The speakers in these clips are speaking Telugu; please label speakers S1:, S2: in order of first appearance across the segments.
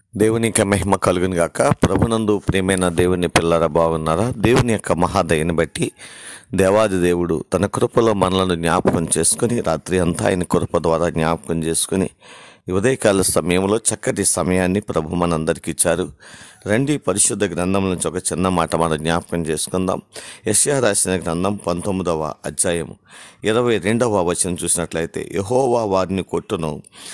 S1: దేవునికి మహిమ కలుగును గాక ప్రభునందు ప్రియమైన దేవుని పిల్లరా బాగున్నారా దేవుని యొక్క మహాదయని బట్టి దేవాది దేవుడు తన కృపలో మనలను జ్ఞాపకం చేసుకుని రాత్రి అంతా ఆయన కృప ద్వారా జ్ఞాపకం చేసుకుని ఈ ఉదయకాల సమయంలో చక్కటి సమయాన్ని ప్రభు మనందరికీ ఇచ్చారు రండి పరిశుద్ధ గ్రంథం నుంచి ఒక చిన్న మాట మనం జ్ఞాపకం చేసుకుందాం యశ్యా రాసిన గ్రంథం పంతొమ్మిదవ అధ్యాయం ఇరవై రెండవ వచనం చూసినట్లయితే యహోవా వారిని కొట్టును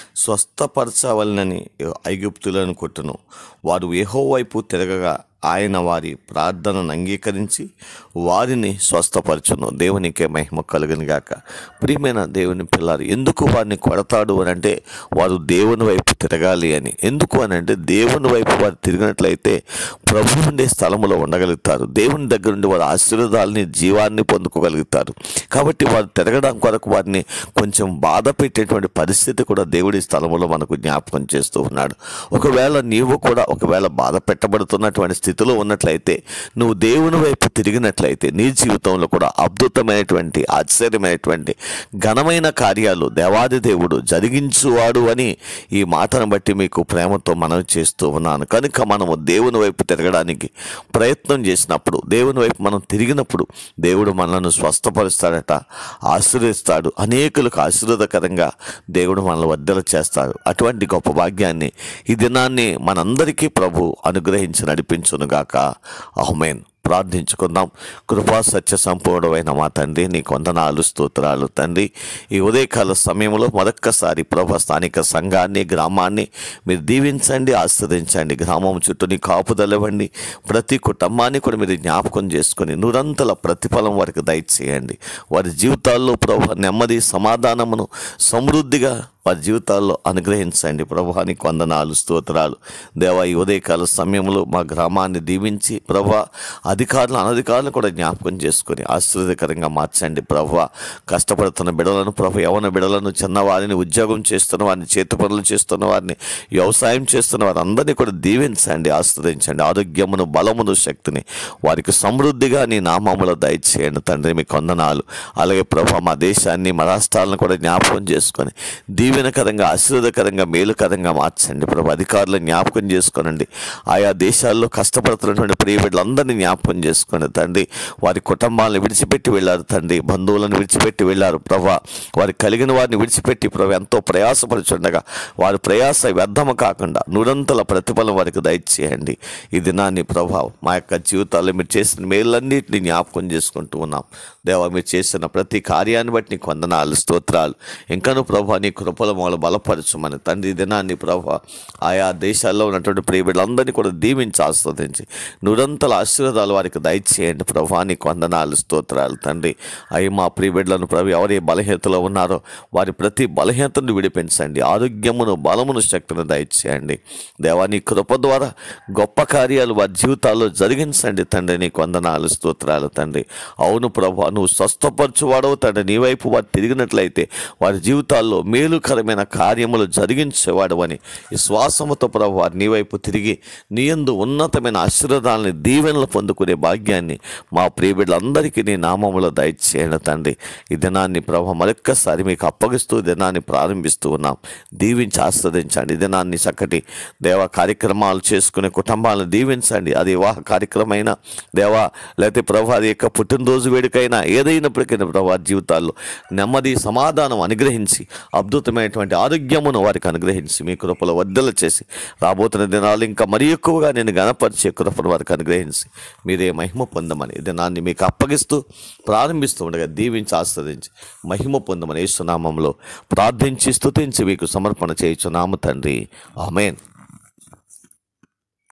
S1: స్వస్థపరచవలనని ఐగుప్తులను కొట్టును వారు యహో వైపు తిరగగా ఆయన వారి ప్రార్థనను అంగీకరించి వారిని స్వస్థపరచును దేవునికే మహిమ కలుగును గాక ప్రియమైన దేవుని పిల్లలు ఎందుకు వారిని కొడతాడు అని అంటే వారు దేవుని వైపు తిరగాలి అని ఎందుకు అని అంటే దేవుని వైపు వారు తిరిగినట్లయితే ప్రభు ఉండే స్థలములో ఉండగలుగుతారు దేవుని దగ్గర నుండి వారు ఆశీర్వాదాలని జీవాన్ని పొందుకోగలుగుతారు కాబట్టి వారు తిరగడం కొరకు వారిని కొంచెం బాధ పెట్టేటువంటి పరిస్థితి కూడా దేవుడి స్థలములో మనకు జ్ఞాపకం చేస్తూ ఉన్నాడు ఒకవేళ నీవు కూడా ఒకవేళ బాధ పెట్టబడుతున్నటువంటి స్థితిలో ఉన్నట్లయితే నువ్వు దేవుని వైపు తిరిగినట్లయితే నీ జీవితంలో కూడా అద్భుతమైనటువంటి ఆశ్చర్యమైనటువంటి ఘనమైన కార్యాలు దేవాది దేవుడు జరిగించువాడు అని ఈ మాటను బట్టి మీకు ప్రేమతో మనం చేస్తూ ఉన్నాను కనుక మనము దేవుని వైపు తిరగడానికి ప్రయత్నం చేసినప్పుడు దేవుని వైపు మనం తిరిగినప్పుడు దేవుడు మనల్ని స్వస్థపరుస్తాడట ఆశీర్వదిస్తాడు అనేకులకు ఆశీర్వాదకరంగా దేవుడు మనల్ని వర్ధల చేస్తాడు అటువంటి గొప్ప భాగ్యాన్ని ఈ దినాన్ని మనందరికీ ప్రభు అనుగ్రహించి నడిపించునుగాక అహ్మేన్ ప్రార్థించుకుందాం కృపా సత్య సంపూర్ణమైన మా తండ్రి నీ కొందనాలు స్తోత్రాలు తండ్రి ఈ ఉదయకాల సమయంలో మరొక్కసారి ప్రభా స్థానిక సంఘాన్ని గ్రామాన్ని మీరు దీవించండి ఆస్వాదించండి గ్రామం చుట్టూ నీ కాపుదలవ్వండి ప్రతి కుటుంబాన్ని కూడా మీరు జ్ఞాపకం చేసుకొని నూరంతల ప్రతిఫలం వారికి దయచేయండి వారి జీవితాల్లో ప్రభా నెమ్మది సమాధానమును సమృద్ధిగా వారి జీవితాల్లో అనుగ్రహించండి ప్రభానికి వందనాలు స్తోత్రాలు దేవా ఈ ఉదయకాల సమయంలో మా గ్రామాన్ని దీవించి ప్రభా అధికారులు అనధికారులు కూడా జ్ఞాపకం చేసుకొని ఆశీర్వదకరంగా మార్చండి ప్రభా కష్టపడుతున్న బిడలను ప్రభు యవన బిడలను చిన్నవారిని ఉద్యోగం చేస్తున్న వారిని చేతి పనులు చేస్తున్న వారిని వ్యవసాయం చేస్తున్న వారందరినీ కూడా దీవించండి ఆస్వాదించండి ఆరోగ్యమును బలమును శక్తిని వారికి సమృద్ధిగా నీ నామములో దయచేయండి తండ్రి మీ కొందనాలు అలాగే ప్రభా మా దేశాన్ని మా రాష్ట్రాలను కూడా జ్ఞాపకం చేసుకొని దీవెనకరంగా ఆశీర్వదకరంగా మేలుకరంగా మార్చండి ప్రభు అధికారులు జ్ఞాపకం చేసుకోనండి ఆయా దేశాల్లో కష్టపడుతున్నటువంటి ప్రియ బిడ్డలందరినీ జ్ఞాపకం చేసుకోండి తండ్రి వారి కుటుంబాలను విడిచిపెట్టి వెళ్ళారు తండ్రి బంధువులను విడిచిపెట్టి వెళ్ళారు ప్రభా వారి కలిగిన వారిని విడిచిపెట్టి ప్రభు ఎంతో ప్రయాసపడుచుండగా వారి ప్రయాస వ్యర్థము కాకుండా నురంతల ప్రతిఫలం వారికి దయచేయండి ఈ దినాన్ని ప్రభావం మా యొక్క జీవితాల్లో మీరు చేసిన మేలన్నింటినీ జ్ఞాపకం చేసుకుంటూ ఉన్నాం దేవా మీరు చేసిన ప్రతి కార్యాన్ని బట్టి నీకు వందనాలు స్తోత్రాలు ఇంకను ప్రభా నీ కృపల మూల బలపరచుమని తండ్రి ఈ దినాన్ని ప్రభా ఆయా దేశాల్లో ఉన్నటువంటి ప్రియబిడ్డలందరినీ కూడా దీవించి ఆస్వాదించి నురంతల ఆశీర్వాదాలు వారికి దయచేయండి ప్రభా నీకు వందనాలు స్తోత్రాలు తండ్రి అవి మా ప్రియబిడ్డలను ప్రభు ఎవరి బలహీనతలో ఉన్నారో వారి ప్రతి బలహీనతను విడిపించండి ఆరోగ్యమును బలమును శక్తిని దయచేయండి దేవా నీ కృప ద్వారా గొప్ప కార్యాలు వారి జీవితాల్లో జరిగించండి తండ్రి నీకు వందనాలు స్తోత్రాలు తండ్రి అవును ప్రభు నువ్వు స్వస్థపరచువాడవు తండ్రి నీ వైపు వారు తిరిగినట్లయితే వారి జీవితాల్లో మేలుకరమైన కార్యములు జరిగించేవాడు అని విశ్వాసముతో ప్రభు వారు నీ వైపు తిరిగి నీ యందు ఉన్నతమైన ఆశీర్వాదాలని దీవెనలు పొందుకునే భాగ్యాన్ని మా ప్రియబిడ్డలందరికీ నీ నామములో దయచేయండి తండ్రి ఈ దినాన్ని ప్రభు మరొక్కసారి మీకు అప్పగిస్తూ ఈ దినాన్ని ప్రారంభిస్తూ ఉన్నాం దీవించి ఆస్వాదించండి ఈ దినాన్ని చక్కటి దేవ కార్యక్రమాలు చేసుకునే కుటుంబాలను దీవించండి అది వివాహ కార్యక్రమైనా దేవా లేకపోతే ప్రభు అది యొక్క పుట్టినరోజు వేడుకైనా ఏదైనప్పటికీ ప్రభు వారి జీవితాల్లో నెమ్మది సమాధానం అనుగ్రహించి అద్భుతమైనటువంటి ఆరోగ్యమును వారికి అనుగ్రహించి మీ కృపలో వద్దలు చేసి రాబోతున్న దినాలు ఇంకా మరీ ఎక్కువగా నేను గణపరిచే కృపను వారికి అనుగ్రహించి మీరే మహిమ పొందమని ఈ దినాన్ని మీకు అప్పగిస్తూ ప్రారంభిస్తూ ఉండగా దీవించి ఆస్వాదించి మహిమ పొందమని యేసునామంలో ప్రార్థించి స్తుతించి మీకు సమర్పణ చేయుచున్నాము తండ్రి ఆమెన్